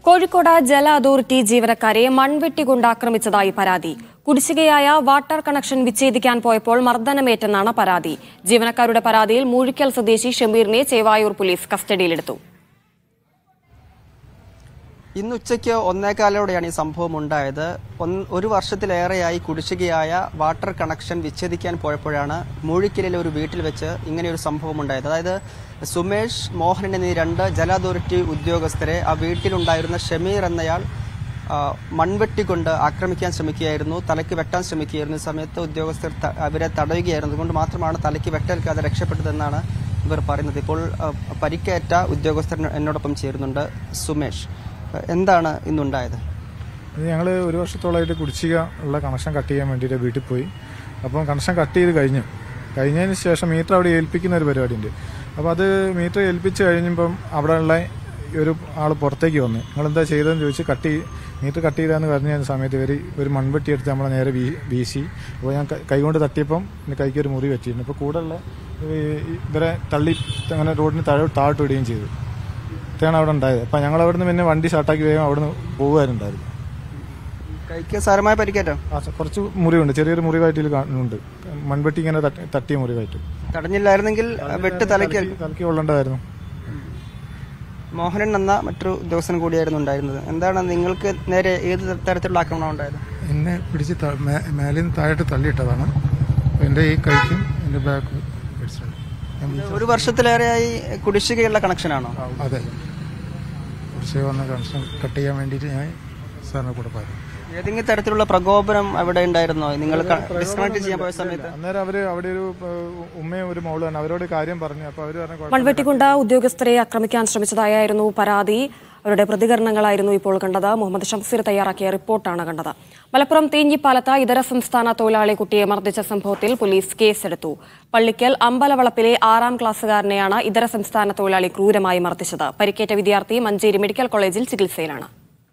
കോഴിക്കോട് ജല അതോറിറ്റി ജീവനക്കാരെ മൺവെട്ടികൊണ്ട് ആക്രമിച്ചതായി പരാതി കുടിശ്ശികയായ വാട്ടർ കണക്ഷൻ വിച്ഛേദിക്കാൻ പോയപ്പോൾ മർദ്ദനമേറ്റെന്നാണ് പരാതി ജീവനക്കാരുടെ പരാതിയിൽ മൂഴിക്കൽ സ്വദേശി ഷമീറിനെ ചേവായൂർ പോലീസ് കസ്റ്റഡിയിലെടുത്തു ഇന്ന് ഉച്ചയ്ക്ക് ഒന്നേകാലോടെയാണ് ഈ സംഭവം ഉണ്ടായത് ഒന്ന് ഒരു വർഷത്തിലേറെയായി കുടിശ്ശികയായ വാട്ടർ കണക്ഷൻ വിച്ഛേദിക്കാൻ പോയപ്പോഴാണ് മൂഴിക്കലിലെ ഒരു വീട്ടിൽ വെച്ച് ഇങ്ങനെയൊരു സംഭവം ഉണ്ടായത് അതായത് സുമേഷ് മോഹനൻ എന്നീ രണ്ട് ജല അതോറിറ്റി ഉദ്യോഗസ്ഥരെ ആ വീട്ടിലുണ്ടായിരുന്ന ഷമീർ എന്നയാൾ ആ, മൺവെട്ടിക്കൊണ്ട് ആക്രമിക്കാൻ ശ്രമിക്കുകയായിരുന്നു തലയ്ക്ക് വെട്ടാൻ ശ്രമിക്കുകയായിരുന്നു ഈ സമയത്ത് ഉദ്യോഗസ്ഥർ ത- അവരെ തടയുകയായിരുന്നു അതുകൊണ്ട് മാത്രമാണ് തലയ്ക്ക് വെട്ടേൽക്കാതെ രക്ഷപ്പെട്ടതെന്നാണ് ഇവർ പറയുന്നത് ഇപ്പോൾ ആ, പരിക്കേറ്റ ഉദ്യോഗസ്ഥർ എന്നോടൊപ്പം ചേരുന്നുണ്ട് സുമേഷ് എന്താണ് ഇന്നുണ്ടായത് ഇത് ഞങ്ങൾ ഒരു വർഷത്തോളമായിട്ട് കുടിശ്ശിക ഉള്ള കണക്ഷൻ കട്ട് ചെയ്യാൻ വേണ്ടിയിട്ട് വീട്ടിൽ പോയി അപ്പം കണക്ഷൻ കട്ട് ചെയ്ത് കഴിഞ്ഞു കഴിഞ്ഞതിന് ശേഷം മീറ്റർ അവിടെ ഏൽപ്പിക്കുന്ന ഒരു പരിപാടിയുണ്ട് അപ്പോൾ അത് മീറ്റർ ഏൽപ്പിച്ച് കഴിഞ്ഞപ്പം അവിടെ ഉള്ള ഒരു ആൾ പുറത്തേക്ക് വന്നു നിങ്ങൾ എന്താ ചെയ്തതെന്ന് ചോദിച്ച് കട്ട് ചെയ്ത് മീറ്റർ കട്ട് ചെയ്താന്ന് പറഞ്ഞ സമയത്ത് ഇവർ ഒരു മൺവെട്ടി എടുത്ത് നമ്മളെ നേരെ വീ വീശി അപ്പോൾ ഞാൻ ക- കൈകൊണ്ട് തട്ടിയപ്പം എൻ്റെ കൈക്ക് ഒരു മുറി പറ്റിയിരുന്നു അപ്പോൾ കൂടെയുള്ള ഈ- ഇവരെ തള്ളി അങ്ങനെ റോഡിന് താഴെ താഴോട്ട് വിടുകയും ചെയ്തു ഇത്രയാണ് അവിടെ ഉണ്ടായത് അപ്പം ഞങ്ങൾ അവിടെ നിന്ന് പിന്നെ വണ്ടി സ്റ്റാർട്ടാക്കി വേഗം അവിടെ നിന്ന് പോകുമായിരുന്നുണ്ടായിരുന്നു കൈക്ക് സാരമായ പരിക്കേറ്റോ ആ സ- കുറച്ച് മുറിവുണ്ട് ചെറിയൊരു മുറിവായിട്ട് ഇതിൽ കാണുന്നുണ്ട് മൺവെട്ടി ഇങ്ങനെ തട്ടി- തട്ടിയ മുറിവായിട്ട് തടഞ്ഞില്ലായിരുന്നെങ്കിൽ വെട്ട് തലയ്ക്ക് തലക്ക് കൊള്ളേണ്ടതായിരുന്നു മോഹനൻ എന്ന മറ്റൊരു ഉദ്യോഗസ്ഥൻ കൂടിയായിരുന്നു ഉണ്ടായിരുന്നത് എന്താണ് നിങ്ങൾക്ക് നേരെ ഏത് തരത്തിലുള്ള ആക്രമണം ഉണ്ടായത് എന്നെ പിടിച്ച് മേലിൽ നിന്ന് താഴോട്ട് തള്ളിയിട്ടതാണ് എൻ്റെ ഈ കൈക്കും എൻ്റെ ബാക്ക് ഒരു വർഷത്തിലേറെയായി കുടിശ്ശികയുള്ള കണക്ഷനാണോ അതെ കുറച്ച് വന്ന കണക്ഷൻ കട്ട് ചെയ്യാൻ വേണ്ടിയിട്ട് ഞാൻ സാറിനെ കൂടെ പറഞ്ഞു ഏതെങ്കിലും തരത്തിലുള്ള പ്രകോപനം അവിടെ ഉണ്ടായിരുന്നോ നിങ്ങൾ ഡിസ്കണക്ട് ചെയ്യാൻ പോയ സമയത്ത് അന്നേരം അവര് അവിടെ ഒരു ഏഹ്, ഉമ്മയും ഒരു മോളുമാണ് അവരോട് കാര്യം പറഞ്ഞു അപ്പോൾ അവർ പറഞ്ഞു "കുഴപ്പമില്ല." മൺവെട്ടിക്കൊണ്ട് ഉദ്യോഗസ്ഥരെ ആക്രമിക്കാൻ ശ്രമിച്ചതായിരുന്നു പരാതി അവരുടെ പ്രതികരണങ്ങളായിരുന്നു ഇപ്പോൾ കണ്ടത് മുഹമ്മദ് ഷംസീർ തയ്യാറാക്കിയ റിപ്പോർട്ടാണ് കണ്ടത് മലപ്പുറം തേഞ്ഞിപ്പാലത്ത് ഇതര സംസ്ഥാന തൊഴിലാളി കുട്ടിയെ മർദ്ദിച്ച സംഭവത്തിൽ പോലീസ് കേസെടുത്തു പള്ളിക്കൽ അമ്പലവളപ്പിലെ ആറാം ക്ലാസ്സുകാരനെയാണ് ഇതര സംസ്ഥാന തൊഴിലാളി ക്രൂരമായി മർദ്ദിച്ചത് പരിക്കേറ്റ വിദ്യാർത്ഥി മഞ്ചേരി മെഡിക്കൽ കോളേജിൽ ചികിത്സയിലാണ്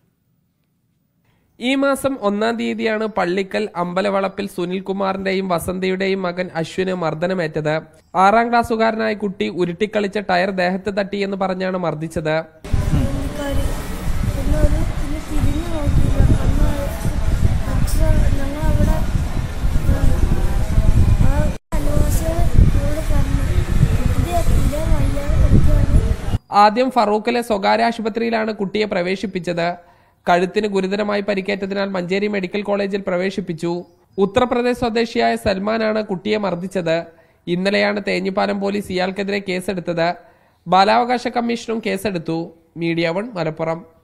ഈ മാസം ഒന്നാം തീയതിയാണ് പള്ളിക്കൽ അമ്പലവളപ്പിൽ സുനിൽകുമാറിന്റെയും വസന്തയുടെയും മകൻ അശ്വിന് മർദ്ദനമേറ്റത് ആറാം ക്ലാസ്സുകാരനായ കുട്ടി ഉരുട്ടിക്കളിച്ച ടയർ ദേഹത്ത് തട്ടിയെന്ന് പറഞ്ഞാണ് മർദ്ദിച്ചത് പുള്ളിക്കാരി പിന്നെ ഒരു പിന്നെ തിരിഞ്ഞു നോക്കിയില്ല അന്ന് അച്ഛൻ ഞങ്ങളവിടെ ആ അയൽവാസികളോട് പറഞ്ഞു ഇത് തീരെ വയ്യാതെ കിടക്കുകയാണ് ആദ്യം ഫറൂഖിലെ സ്വകാര്യ ആശുപത്രിയിലാണ് കുട്ടിയെ പ്രവേശിപ്പിച്ചത് കഴുത്തിന് ഗുരുതരമായി പരിക്കേറ്റതിനാൽ മഞ്ചേരി മെഡിക്കൽ കോളേജിൽ പ്രവേശിപ്പിച്ചു ഉത്തർപ്രദേശ് സ്വദേശിയായ സൽമാനാണ് കുട്ടിയെ മർദ്ദിച്ചത് ഇന്നലെയാണ് തേഞ്ഞിപ്പാലം പോലീസ് ഇയാൾക്കെതിരെ കേസെടുത്തത് ബാലാവകാശ കമ്മീഷനും കേസെടുത്തു മീഡിയ വൺ മലപ്പുറം